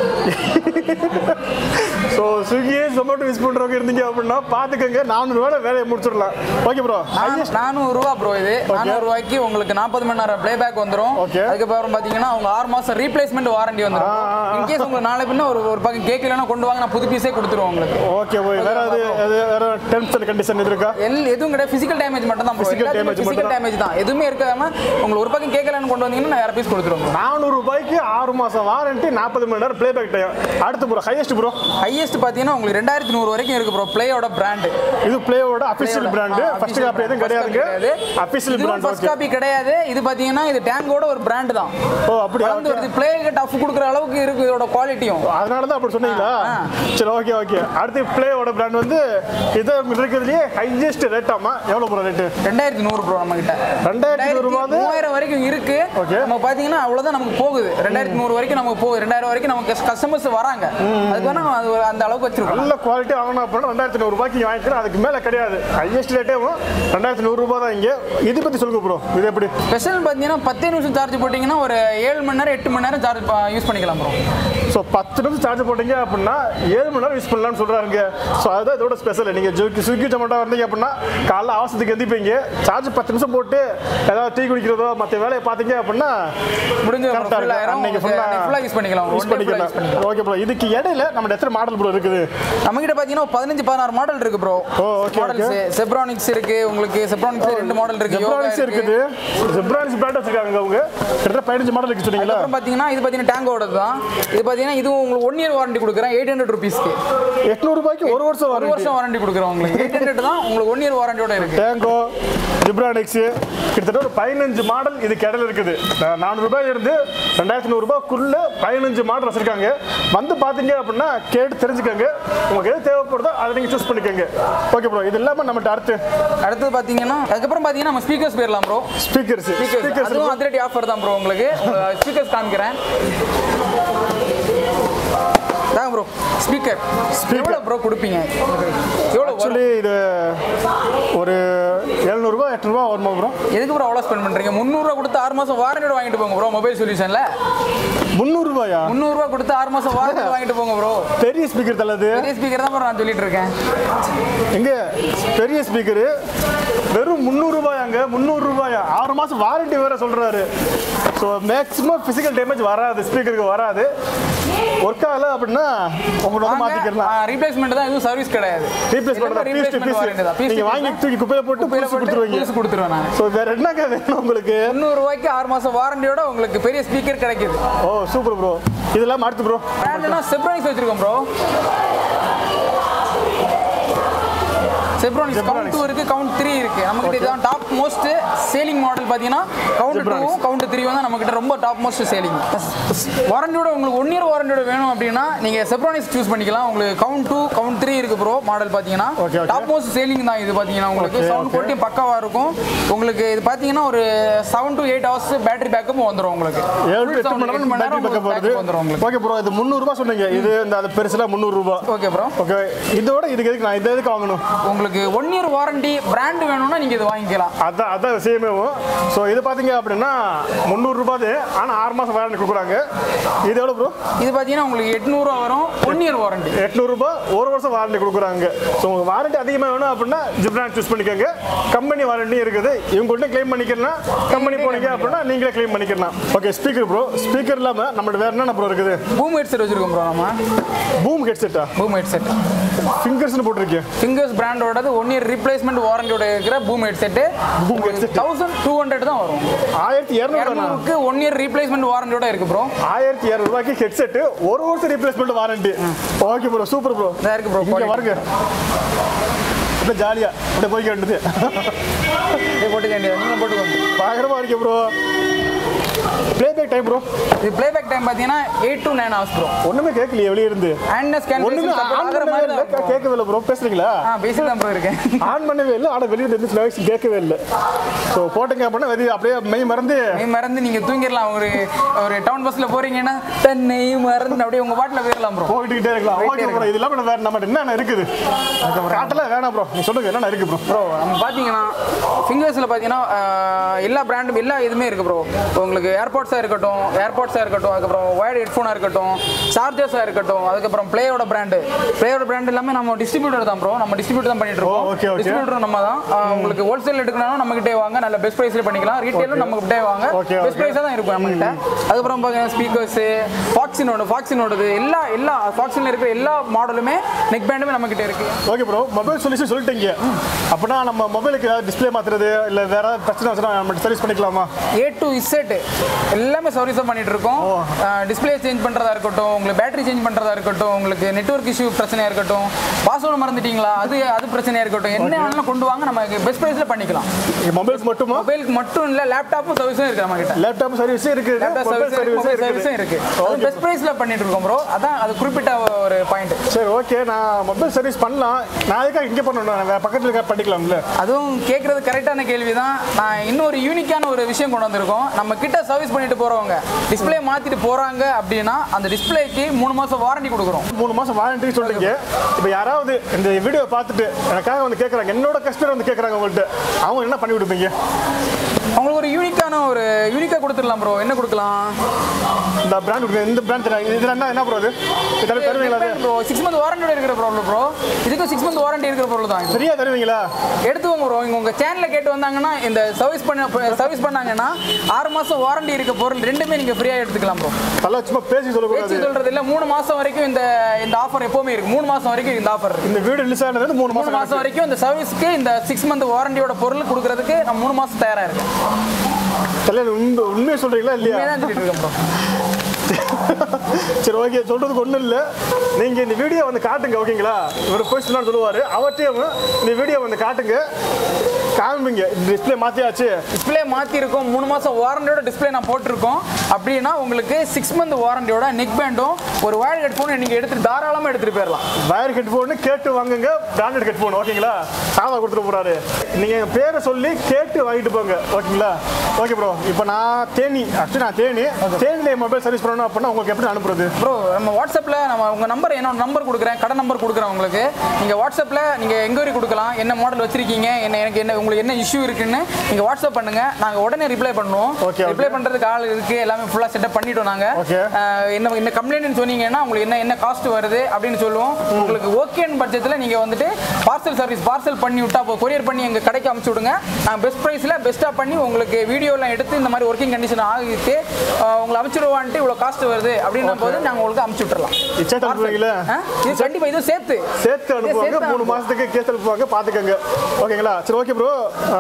ஸோ ஸ்விக்கி ஜொமேட்டோ யூஸ் பண்ணுறவங்க இருந்தீங்க அப்படின்னா பார்த்துக்கோங்க நானூறுரூவா வேலையை முடிச்சிடலாம் ஓகே ப்ரோ நானூ- நானூறுரூவா ப்ரோ இது நானூறுரூவாய்க்கு உங்களுக்கு நாற்பது மணி நேரம் ப்ளேபேக் வந்துடும் Okay. அதுக்கப்புறம் பார்த்தீங்கன்னா அவங்க ஆறு மாதம் ரீப்ளேஸ்மெண்ட் வாரண்டி வந்துடும் ஆ, ஆ, ஆ. இன்கேஸ் உங்களுக்கு நாளை பின்ன ஒரு ஒரு பக்கம் கேட்கலன்னா கொண்டு வாங்க நான் புது பீஸே கொடுத்துருவோம் உங்களுக்கு ஓகே போய் வேற அது அது வேற டெர்ம்ஸ் அண்ட் கண்டிஷன் இது இருக்கா எல் எதுவும் கிடையாது ஃபிசிக்கல் டேமேஜ் மட்டும் தான் Physical damage ஃபிசிக்கல் மட்டும் டேமேஜ் தான் எதுவுமே இருக்காம உங்களுக்கு ஒரு பக்கம் கேட்கலன்னு கொண்டு வந்தீங்கன்னா நான் வேற பீஸ் கொடுத்துருவோம் நானூறு ரூபாய்க்கு ஆறு மாசம் வாரண்டி நாற்பது மணி நேரம் ப்ளேபேக் டைம் அடுத்து ப்ரோ ஹையஸ்ட் ப்ரோ ஹையஸ்ட் பார்த்தீங்கன்னா உங்களுக்கு ரெண்டாயிரத்தி நூறு வரைக்கும் இருக்கு ப்ரோ பிளேயோட பிராண்டு இது பிளேயோட அஃபிஷியல் பிராண்டு ஃபர்ஸ்ட் காப்பி எதுவும் கிடையாதுங்க official brand first okay copy கிடையாது இது பார்த்தீங்கன்னா இது டேங்கோட ஒரு பிராண்ட் தான் ஓ அப்படியா வளர்ந்து வருது பிளேக்கு டஃப் கொடுக்குற அளவுக்கு இருக்கு இதோட குவாலிட்டியும் அதனால தான் அப்படி சொன்னீங்களா ஆ, சரி ஓகே ஓகே அடுத்து பிளேயோட பிராண்ட் வந்து இது இருக்கிறதுலயே ஹையஸ்ட் ரேட் ஆமா எவ்வளோ ப்ரோ ரேட்டு ரெண்டாயிரத்தி நூறு ப்ரோ நம்ம கிட்ட ரெண்டாயிரத்தி நூறு ரூபாய் மூவாயிரம் வரைக்கும் இருக்கு Okay. நம்ம பாத்தீங்கன்னா அவ்வளவுதான் நமக்கு போகுது ரெண்டாயிரத்தி நூறு வரைக்கும் நமக்கு போகுது ரெண்டாயிரம் வரைக்கும் நமக்கு கஸ்டமர்ஸ் வராங்க அதுக்கு வேணா அது ஒரு- அந்த அளவுக்கு வச்சிருக்கோம் நல்ல குவாலிட்டி வாங்கினா அப்படின்னா ரெண்டாயிரத்தி நூறு ரூபாய்க்கு நீங்க வாங்கிக்கிறேன் அதுக்கு மேலே கிடையாது ஹையஸ்ட் ரேட்டே ரெண்டாயிரத்தி நூறு ரூபாய் தான் இங்கே இதை பற்றி சொல்லுங்க ப்ரோ இது எப்படி ஸ்பெஷல் பார்த்தீங்கன்னா பத்தே நிமிஷம் சார்ஜ் போட்டிங்கன்னா ஒரு ஏழு மணி நேரம் எட்டு மணி நேரம் சார்ஜ் யூஸ் பண்ணிக்கலாம் ப்ரோ ஸோ பத்து நிமிஷம் சார்ஜ் போட்டீங்க அப்படின்னா ஏழு மணி நேரம் யூஸ் பண்ணலாம்னு சொல்கிறாங்க ஸோ அதுதான் இதோட ஸ்பெஷல் நீங்கள் ஜூக்கி ஸ்விக்கி ஜொமேட்டோ வந்தீங்க அப்படின்னா காலைல அவசரத்துக்கு எந்திப்பீங்க சார்ஜ் பத்து நிமிஷம் போட்டு ஏதாவது டீ குடிக்கிறதோ மற்ற வேலையை பார்த்தீங்க அப்படின்னா முடிஞ்சு கரெக்டாக ஃபுல் இருக்கு ஆயிரும் அன்னைக்கு ஃபுல்லாக ஃபுல்லாக யூஸ் பண்ணிக்கலாம் யூஸ் பண்ணிக்கலாம் ஓகே ப்ரோ இதுக்கு இடையில நம்ம எத்தனை மாடல் ப்ரோ இருக்குது நம்ம கிட்ட பாத்தீங்கன்னா பதினஞ்சு பதினாறு மாடல் இருக்கு ப்ரோ ஓ, okay, மாடல்ஸ் okay. செப்ரானிக்ஸ் இருக்கு உங்களுக்கு செப்ரானிக்ஸ் ரெண்டு மாடல் இருக்கு யோகா ஜெப்ரானிக்ஸ் இருக்குது ஜெப்ரானிக்ஸ் பிராண்ட் வச்சிருக்காங்க அவங்க கிட்டத்தட்ட பதினஞ்சு மாடல் இருக்கு சொன்னீங்களா அப்புறம் பாத்தீங்கன்னா இது பாத்தீங்கன்னா டேங்கோட தான் இது பாத்தீங்கன்னா இது உங்களுக்கு ஒன் இயர் வாரண்டி கொடுக்குறேன் எயிட் ஹண்ட்ரட் ருபீஸ்க்கு எட்நூறு ரூபாய்க்கு ஒரு வருஷம் ஒரு வரும் வருஷம் வாரண்டி கொடுக்குறோம் உங்களுக்கு எயிட் ஹண்ட்ரட் தான் உங்களுக்கு ஒன் இயர் வாரண்டியோட இருக்கு டேங்கோ ஜிப்ரானிக்ஸ் கிட்டத்தட்ட ஒரு பதினஞ்சு மாடல் இது இடையில இருக்குது நா- நானூறு ரூபாயில இருந்து ரெண்டாயிரத்தி நூறுரூபாக்குள்ள பதினஞ்சு மாடல் வச்சிருக்காங்க வந்து பார்த்தீங்க அப்படின்னா கேட்டு தெரிஞ்சுக்கோங்க உங்களுக்கு எது தேவைப்படுதோ அதை நீங்கள் சூஸ் பண்ணிக்கோங்க ஓகே ப்ரோ இது இல்லாமல் நம்மகிட்ட அடுத்து அடுத்தது பாத்தீங்கன்னா அதுக்கப்புறம் பாத்தீங்கன்னா நம்ம ஸ்பீக்கர்ஸ் போயிடலாம் ப்ரோ ஸ்பீக்கர்ஸ் ஸ்பீக்கர்ஸ் ஸ்பீக்கர்ஸ் அதுவும் அதிரடி ஆஃபர் தான் ப்ரோ உங்களுக்கு ஸ்பீக்கர்ஸ் காமிக்கிறேன் தாங்க ப்ரோ ஸ்பீக்கர் Speaker. எவ்வளோ ப்ரோ கொடுப்பீங்க எவ்வளோ வரும் ஆக்சுவலி இது ஒரு எழுநூறுபா எட்நூறுபா வருமா ப்ரோ எதுக்கு ப்ரோ அவ்வளோ ஸ்பெண்ட் பண்ணுறீங்க முந்நூறுரூவா கொடுத்து ஆறு மாதம் வாரண்டியோட வாங்கிட்டு போங்க ப்ரோ மொபைல் சொல்யூஷனில் முந்நூறுபாயா முந்நூறுரூவா கொடுத்து ஆறு மாதம் வாரண்டியோட வாங்கிட்டு போங்க ப்ரோ பெரிய ஸ்பீக்கர் தள்ளது பெரிய ஸ்பீக்கர் தான் ப்ரோ நான் சொல்லிட்டு இருக்கேன் எங்க பெரிய ஸ்பீக்கரு வெறும் முந்நூறுபாயாங்க முந்நூறுபாயா ஆறு மாதம் வாரண்டி வேற சொல்றாரு ஸோ மேக்ஸிமம் ஃபிசிக்கல் டேமேஜ் வராது ஸ்பீக்கருக்கு வராது ஒர்க் ஆகல அப்படின்னா உங்களோட வந்து மாற்றிக்கலாம் ரீப்ளேஸ்மெண்ட் தான் எதுவும் சர்வீஸ் கிடையாது ரீப்ளேஸ் பண்ணலாம் பீஸ் டு பீஸ் நீங்கள் வாங்கி தூக்கி குப்பையில போட்டு புதுசு கொடுத்துருவீங்க புதுசு கொடுத்துருவேன் நான் ஸோ வேற என்னங்க வேணும் உங்களுக்கு முந்நூறு ரூபாய்க்கு ஆறு மாசம் வாரண்டியோட உங்களுக்கு பெரிய ஸ்பீக்கர் கிடைக்குது ஓ சூப்பர் ப்ரோ இதெல்லாம் அடுத்து ப்ரோ பிராண்ட்னா செப்ரானிக்ஸ் வச்சிருக்கோம் ப்ரோ செப்ரானிக்ஸ் கவுண்ட் டூ இருக்கு கவுண்ட் த்ரீ இருக்கு நம்ம கிட்ட இதுதான் டாப் மோஸ்ட் சேலிங் மாடல் பாத்தீங்கன்னா count Zebronics. Two count three வந்து நம்ம கிட்ட ரொம்ப டாப் மோஸ்ட் சேலிங் வாரண்டியோட உங்களுக்கு ஒன் இயர் வாரண்டியோட வேணும் அப்படின்னா நீங்க செப்ரானிக்ஸ் சூஸ் பண்ணிக்கலாம் உங்களுக்கு கவுண்ட் டூ கவுண்ட் த்ரீ இருக்கு ப்ரோ மாடல் பாத்தீங்கன்னா Okay, okay. Top most selling தான் இது பாத்தீங்கன்னா உங்களுக்கு Okay, சவுண்ட் okay. குவாலிட்டி பக்காவா இருக்கும் உங்களுக்கு இது பாத்தீங்கன்னா ஒரு seven to eight hours battery backup வந்துரும் உங்களுக்கு ஏழு Full எட்டு sound மணி எட்டு நேரம் பேட்டரி பேக்கப் வருது வந்துரும் உங்களுக்கு ஓகே ப்ரோ இது முந்நூறுபா சொன்னீங்க இது இந்த அது பெருசுல முந்நூறுபா ஓகே ப்ரோ ஓகே இதோட இதுக்கு எதுக்கு நான் இந்த எதுக்கு வாங்கணும் உங்களுக்கு ஒன் இயர் வாரண்டி பிராண்ட் வேணும்னா நீங்க இது வாங்கிக்கலாம் அதான் அதான் விஷயமே ஸோ இது பார்த்தீங்க அப்படின்னா முந்நூறுரூபா ஆனால் ஆறு மாதம் வாரண்டி கொடுக்குறாங்க இது எவ்வளோ ப்ரோ இது பார்த்தீங்கன்னா உங்களுக்கு எட்நூறுவா வரும் ஒன் இயர் வாரண்டி எட்நூறுபா ஒரு வருஷம் வாரண்டி கொடுக்குறாங்க ஸோ உங்களுக்கு வாரண்டி அதிகமாக வேணும் அப்படின்னா ஜிப்ரான் சூஸ் பண்ணிக்கோங்க கம்பெனி வாரண்டி இருக்குது இவங்கள்ட்ட க்ளைம் பண்ணிக்கலாம் கம்பெனி போனீங்க அப்படின்னா நீங்களே க்ளைம் பண்ணிக்கலாம் ஓகே ஸ்பீக்கர் ப்ரோ ஸ்பீக்கர் இல்லாமல் நம்மள்ட்ட வேறு என்னென்ன ப்ரோ இருக்குது பூம் ஹெட்செட் வச்சிருக்கோம் ப்ரோ நம்ம பூம் ஹெட்செட்டா பூம் ஹெட்செட் ஃபிங்கர்ஸ்னு போட்டிருக்கேன் ஃபிங்கர்ஸ் பிராண்டோடது ஒன் இயர் ரீப்ளேஸ்மெண்ட் வாரண்டியோட இருக்கிற boom headset Boom headset. Thousand two hundred தான் வரும் ஆயிரத்தி இரநூறுவா இரநூறுக்கு ஒன் இயர் ரீப்ளேஸ்மெண்ட் வாரண்டியோட இருக்கு ப்ரோ ஆயிரத்தி இரநூறுவாய்க்கு ஹெட்செட்டு ஒரு வருஷம் replacement warranty okay bro super bro இதா இருக்கு bro, இங்கே quality. வருங்க அப்படியே ஜாலியாக அப்படியே போய்க்க வேண்டியது போட்டுக்க வேண்டியது நீங்கள் போட்டுக்கோங்க பயங்கரமாக இருக்கு ப்ரோ ப்ளேபேக் டைம் ப்ரோ இது ப்ளேபேக் டைம் பார்த்தீங்கன்னா eight to nine hours bro ஒண்ணுமே கேட்கலையே வெளிய இருந்து ஹேண்ட்னஸ் ஸ்கேன் ஒண்ணுமே ஆன் ஆகிற பண்ணவே மாதிரி இல்லை தான் இருக்கும். கேட்கவே இல்லை ப்ரோ பேசுறீங்களா ஆ பேசி தான் ப்ரோ இருக்கேன் ஆன் பண்ணவே இல்லை ஆனால் வெளியே இருந்து வாய்ஸ் கேட்கவே இல்லை ஸோ போட்டீங்க அப்படின்னா வெளியே அப்படியே மெய் மறந்து நீ மறந்து நீங்க தூங்கிடலாம் ஒரு ஒரு டவுன் பஸ்ல போறீங்கன்னா தன்னை மறந்து அப்படியே உங்க பாட்டில் போயிடலாம் ப்ரோ போயிட்டுக்கிட்டே இருக்கலாம் ஓகே ப்ரோ இது இல்லாமல் வேற நம்ம என்னென்ன இருக்குது காட்டல வேணாம் ப்ரோ நீ சொல்லுங்க என்னென்ன இருக்கு ப்ரோ ப்ரோ நம்ம பார்த்தீங்கன்னா ஃபிங்கர்ஸில் பார்த்தீங்கன்னா ஆஹ், எல்லா பிராண்டும் எல்லா இதுவுமே இருக்குது ப்ரோ உங்களுக்கு ஏர்பாட்ஸாக இருக்கட்டும் ஏர்பாட்ஸாக இருக்கட்டும் அதுக்கப்புறம் ஒயர்டு ஹெட்ஃபோனாக இருக்கட்டும் சார்ஜர்ஸாக இருக்கட்டும் அதுக்கப்புறம் பிளேயோட பிராண்டு பிளேயோட பிராண்ட் எல்லாமே நம்ம டிஸ்ட்ரிபியூட்டர் தான் ப்ரோ நம்ம டிஸ்ட்ரிபியூட்டர் தான் பண்ணிட்டு இருக்கோம் ஓ, okay, okay. டிஸ்ட்ரிபியூட்டர் நம்ம தான் ஆஹ், உங்களுக்கு ஹோல்சேல் எடுக்கணும்னா நம்ம கிட்டே வாங்க நல்ல பெஸ்ட் ப்ரைஸில் பண்ணிக்கலாம் ரீட்டெயிலும் நம்ம கிட்டே வாங்க Okay, பெஸ்ட் okay. ப்ரைஸாக தான் இருக்கும் நம்ம கிட்ட அதுக்கப்புறம் பார்த்தீங்கன்னா ஸ்பீக்கர்ஸு ஃபாக்ஸினோட ஃபாக்ஸினோடது எல்லா எல்லா ஃபாக்ஸினில் இருக்கிற எல்லா மாடலுமே நெக் பேண்டுமே நம்ம கிட்ட இருக்குது ஓகே ப்ரோ மொபைல் சொல்யூஷன் சொல்லிட்டீங்க அப்படின்னா நம்ம மொபைலுக்கு ஏதாவது டிஸ்ப்ளே மாத்துறது இல்லை வேற ஏதாவது பிரச்சனை வச்சுனா நம்ம சர்வீஸ் பண்ணிக்கலாமா ஏ டு இசட் எல்லாமே சர்வீஸும் பண்ணிட்டு இருக்கோம் டிஸ்ப்ளே சேஞ்ச் பண்றதா இருக்கட்டும் உங்களுக்கு பேட்டரி சேஞ்ச் பண்றதா இருக்கட்டும் உங்களுக்கு நெட்வொர்க் இஷ்யூ பிரச்சனையா இருக்கட்டும் பாஸ்வேர்டு மறந்துட்டீங்களா அது அது பிரச்சனையா இருக்கட்டும் என்ன வேணாலும் கொண்டு வாங்க நம்ம பெஸ்ட் ப்ரைஸ்ல பண்ணிக்கலாம் மொபைலுக்கு மட்டுமா மொபைலுக்கு மட்டும் இல்ல லேப்டாப்பும் சர்வீஸும் இருக்கு நம்ம கிட்ட லேப்டாப் சர்வீஸும் இருக்குது லேப்டாப் மொபைல் சர்வீஸ் சர்வீஸும் சர்வீஸும் இருக்குது இருக்கு அது பெஸ்ட் ப்ரைஸ்ல பண்ணிட்டு இருக்கோம் ப்ரோ அதான் அது குறிப்பிட்ட ஒரு பாயிண்ட் சரி ஓகே நான் மொபைல் சர்வீஸ் பண்ணலாம் நான் அதுக்காக இங்கே பண்ணணும் நான் வேற பக்கத்தில் இருக்க பண்ணிக்கலாம்ல அதுவும் கேட்கறது கரெக்டான கேள்வி தான் நான் இன்னொரு யூனிக்கான ஒரு விஷயம் கொண்டு வந்திருக்கோம் நம்ம கிட்ட சர்வீஸ் பண்ணிட்டு போறவங்க டிஸ்ப்ளே மாத்திட்டு போறாங்க அப்படின்னா அந்த டிஸ்ப்ளேக்கு மூணு மாசம் வாரண்டி கொடுக்குறோம் மூணு மாசம் வாரண்டி சொல்றீங்க இப்போ யாராவது இந்த வீடியோ பார்த்துட்டு எனக்காக வந்து கேட்குறாங்க என்னோட கஸ்டமர் வந்து கேட்குறாங்க உங்கள்கிட்ட அவங்க என்ன பண்ணி கொடுப்பீங்க அவங்களுக்கு ஒரு யூனிக்கான ஒரு யூனிக்கா கொடுத்துடலாம் ப்ரோ என்ன கொடுக்கலாம் இந்த பிராண்ட் கொடுங்க இந்த பிராண்ட் இதில் என்ன என்ன ப்ரோ அது இதில் தருவீங்களா அது ப்ரோ சிக்ஸ் மந்த் வாரண்டியோட இருக்கிற ப்ராப்ளம் ப்ரோ இதுக்கு சிக்ஸ் மந்த் வாரண்டி இருக்கிற பொருள் தான் இது. சரியா தருவீங்களா எடுத்துக்கோங்க ப்ரோ இங்க உங்க சேனல்ல கேட்டு வந்தாங்கன்னா இந்த சர்வீஸ் பண்ண சர்வீஸ் பண்ணாங்கன்னா ஆறு மாசம் வாரண்டி இருக்க பொருள் ரெண்டுமே நீங்க ஃப்ரீயா எடுத்துக்கலாம் ப்ரோ நல்லா சும்மா பேசி சொல்லக்கூடாது பேச்சு சொல்றது இல்ல மூணு மாசம் வரைக்கும் இந்த இந்த ஆஃபர் எப்பவுமே இருக்கு மூணு மாசம் வரைக்கும் இந்த ஆஃபர் இருக்கு இந்த வீடு ரிலீஸ் ஆனது வந்து மூணு மூணு மாசம் மாசம் வரைக்கும் இந்த சர்வீஸ்க்கு இந்த சிக்ஸ் மந்த் வாரண்டியோட பொருள் கொடுக்கறதுக்கு நான் மூணு மாசம் தயாரா இருக்கேன் கல்யாணம் உண்மை உண்மையை சொல்றீங்களா இல்லையா உண்மையா தான் சொல்லிட்டு இருக்கேன் ப்ரோ சரி ஓகே சொல்றதுக்கு ஒன்றும் இல்லை நீங்க இந்த வீடியோ வந்து காட்டுங்க ஓகேங்களா இவர் போய் சொன்னான்னு சொல்லுவாரு அவர்கிட்டயும் இந்த வீடியோ வந்து காட்டுங்க காமிங்க டிஸ்பிளே மாத்தியாச்சு டிஸ்ப்ளே மாற்றிருக்கோம் மூணு மாதம் வாரண்டியோட டிஸ்ப்ளே நான் போட்டிருக்கோம் அப்படின்னா உங்களுக்கு சிக்ஸ் மந்த் வாரண்டியோட நெக் பேண்டும் ஒரு வயர் ஹெட்ஃபோன் நீங்கள் எடுத்துட்டு தாராளமாக எடுத்துகிட்டு போயிடலாம் வயர் ஹெட்ஃபோன் கேட்டு வாங்குங்க பிராண்டட் ஹெட்ஃபோன் ஓகேங்களா சாதா கொடுத்துட்டு போறாரு நீங்க என் பேரை சொல்லி கேட்டு வாங்கிட்டு போங்க ஓகேங்களா ஓகே ப்ரோ இப்போ நான் தேனி ஆக்சுவலி நான் தேனி தேனியில் மொபைல் சர்வீஸ் பண்ணணும் அப்படின்னா உங்களுக்கு எப்படி அனுப்புறது ப்ரோ நம்ம வாட்ஸ்அப்பில் நம்ம உங்கள் நம்பர் என்னோட நம்பர் கொடுக்குறேன் கடை நம்பர் கொடுக்குறேன் உங்களுக்கு நீங்கள் வாட்ஸ்அப்பில் நீங்கள் என்கொயரி கொடுக்கலாம் என்ன மாடல் வச்சிருக்கீங்க என்ன எனக்கு என்ன உங்களுக்கு என்ன இஷ்யூ இருக்குன்னு நீங்கள் வாட்ஸ்அப் பண்ணுங்க நாங்கள் உடனே ரிப்ளை பண்ணுவோம் Okay, okay. ரிப்ளை பண்ணுறதுக்கு ஆள் இருக்குது எல்லாமே ஃபுல்லாக செட்டப் பண்ணிட்டோம் நாங்கள் Okay. என்ன என்ன கம்ப்ளைண்ட்னு சொன்னீங்கன்னா உங்களுக்கு என்ன என்ன காஸ்ட் வருது அப்படின்னு சொல்லுவோம் உங்களுக்கு ஓகேன்னு பட்சத்தில் நீங்கள் வந்துட்டு பார்சல் சர்வீஸ் பார்சல் பண்ணி விட்டா கொரியர் பண்ணி எங்கள் கடைக்கு அமுச்சு விடுங்க நாங்கள் பெஸ்ட் ப்ரைஸில் பெஸ்ட்டாக பண்ணி உங்களுக்கு வீடியோலாம் எடுத்து இந்த மாதிரி ஒர்க்கிங் கண்டிஷன் ஆகிட்டு ஆஹ் உங்களை அமுச்சிடுவான்ட்டு இவ்வளோ காஸ்ட் வருது அப்படின்னும் போது நாங்கள் உங்களுக்கு அமுச்சு விட்டுறலாம் சேர்த்து அனுப்புவீங்களா ஆ? இது கண்டிப்பாக இதுவும் சேர்த்து சேர்த்து அனுப்புவாங்க சேர்த்து மூணு மாசத்துக்கு கேஸ் அனுப்புவாங்க பார்த்துக்கோங்க ஓகேங்களா சரி ஓகே ப்ரோ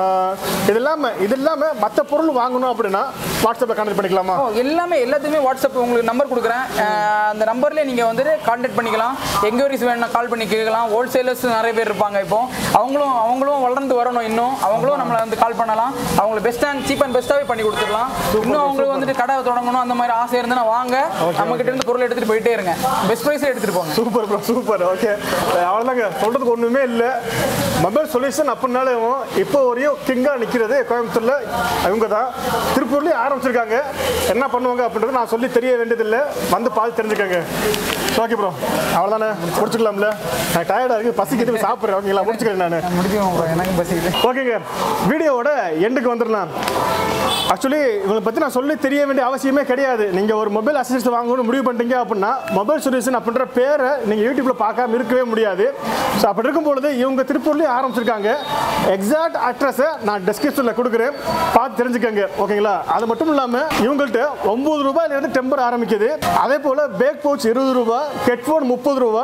இது இல்லாம இது இல்லாம மற்ற பொருள் வாங்கணும் அப்படின்னா வாட்ஸ்அப்பில் கான்டெக்ட் பண்ணிக்கலாமா ஓ எல்லாமே எல்லாத்தையுமே வாட்ஸ்அப் உங்களுக்கு நம்பர் கொடுக்குறேன் அஹ் அந்த நம்பர்லேயே நீங்கள் வந்துட்டு கான்டாக்ட் பண்ணிக்கலாம் என்கொயரிஸ் வேணும்னா கால் பண்ணி கேட்கலாம் ஹோல்சேலர்ஸ் நிறைய பேர் இருப்பாங்க இப்போ அவங்களும் அவங்களும் வளர்ந்து வரணும் இன்னும் அவங்களும் நம்மளை வந்து கால் பண்ணலாம் அவங்களுக்கு பெஸ்ட் அண்ட் சீப் அண்ட் பெஸ்ட்டாகவே பண்ணி கொடுத்துடலாம் இன்னும் அவங்களுக்கு வந்துட்டு கடை தொடங்கணும் அந்த மாதிரி ஆசை இருந்ததுன்னா வாங்க நம்ம கிட்ட இருந்து பொருள் எடுத்துகிட்டு போயிட்டே இருங்க பெஸ்ட் ப்ரைஸில் எடுத்துகிட்டு போங்க சூப்பர் ப்ரோ சூப்பர் ஓகே அவ்வளோதாங்க சொல்றதுக்கு ஒன்றுமே இல்லை மொபைல் சொல்யூஷன் அப்படின்னாலே இப்போ வரையும் கிங்காக நிற்கிறது கோயம்புத்தூரில் இவங்க தான் திருப்பூர்லேயும் ஆரம்பிச்சிருக்காங்க என்ன பண்ணுவாங்க அப்படின்றது நான் சொல்லி தெரிய வேண்டியதில்லை வந்து பார்த்து தெரிஞ்சுக்கோங்க ஓகே ப்ரோ அவ்வளோதானே முடிச்சுக்கலாம்ல நான் டயர்டாக இருக்குது பசிக்கிட்டு சாப்பிட்றேன் ஓகேங்களா முடிச்சுக்கிறேன் நான் முடிக்கும் எனக்கு பசிக்குது ஓகேங்க வீடியோவோட எண்டுக்கு வந்துடலாம் ஆக்சுவலி இவங்களை பற்றி நான் சொல்லி தெரிய வேண்டிய அவசியமே கிடையாது நீங்கள் ஒரு மொபைல் அசஸ்ட் வாங்கணும்னு முடிவு பண்ணிட்டீங்க அப்படின்னா மொபைல் சொல்யூஷன் அப்படின்ற பேரை நீங்கள் யூடியூப்பில் பார்க்காம இருக்கவே முடியாது ஸோ அப்படி இருக்கும் பொழுது இவங்க திருப்பூர்லேயும் ஆரம்பிச்சிருக்காங்க எக்ஸாக்ட் அட்ரஸை நான் டிஸ்கிரிப்ஷனில் கொடுக்குறேன் பார்த்து தெரிஞ்சுக்கோங்க ஓகேங்களா அது மட்டும் இல்லாமல் இவங்கள்ட்ட ஒம்பது ரூபாயிலிருந்து டெம்பர் ஆரம்பிக்குது அதே போல் பேக் பவுச் இருபது ரூபா ஹெட்ஃபோன் முப்பது ரூபா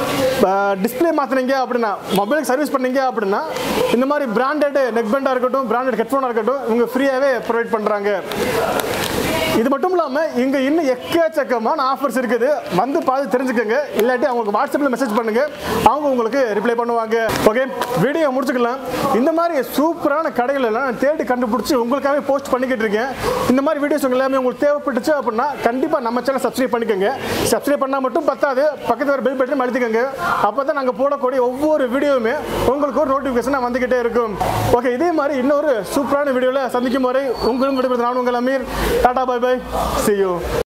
டிஸ்பிளே மாற்றினீங்க அப்படின்னா மொபைலுக்கு சர்வீஸ் பண்ணீங்க அப்படின்னா இந்த மாதிரி பிராண்டட் நெக் பேண்டாக இருக்கட்டும் பிராண்டட் ஹெட்ஃபோனாக இருக்கட்டும் இவங்க ஃப்ரீயாகவே ப்ரொவைட் பண்ணுறாங்க இது மட்டும் இல்லாமல் இங்கே இன்னும் எக்கச்சக்கமான ஆஃபர்ஸ் இருக்குது வந்து பார்த்து தெரிஞ்சுக்கோங்க இல்லாட்டி அவங்களுக்கு வாட்ஸ்அப்பில் மெசேஜ் பண்ணுங்க அவங்க உங்களுக்கு ரிப்ளை பண்ணுவாங்க ஓகே வீடியோ முடிச்சுக்கலாம் இந்த மாதிரி சூப்பரான கடைகள் எல்லாம் நான் தேடி கண்டுபிடிச்சி உங்களுக்காகவே போஸ்ட் பண்ணிக்கிட்டு இருக்கேன் இந்த மாதிரி வீடியோஸ் உங்க எல்லாமே உங்களுக்கு தேவைப்பட்டுச்சு அப்படின்னா கண்டிப்பாக நம்ம சேனல் சப்ஸ்கிரைப் பண்ணிக்கோங்க சப்ஸ்கிரைப் பண்ணால் மட்டும் பத்தாது பக்கத்தில் ஒரு பெல் பட்டன் அழுத்திக்கோங்க அப்போ தான் நாங்கள் போடக்கூடிய ஒவ்வொரு வீடியோவுமே உங்களுக்கு ஒரு நோட்டிஃபிகேஷனாக வந்துக்கிட்டே இருக்கும் ஓகே இதே மாதிரி இன்னொரு சூப்பரான வீடியோவில் சந்திக்கும் வரை உங்களும் விடுபடுறது நான் உங்கள் Ameer tata bye bye see you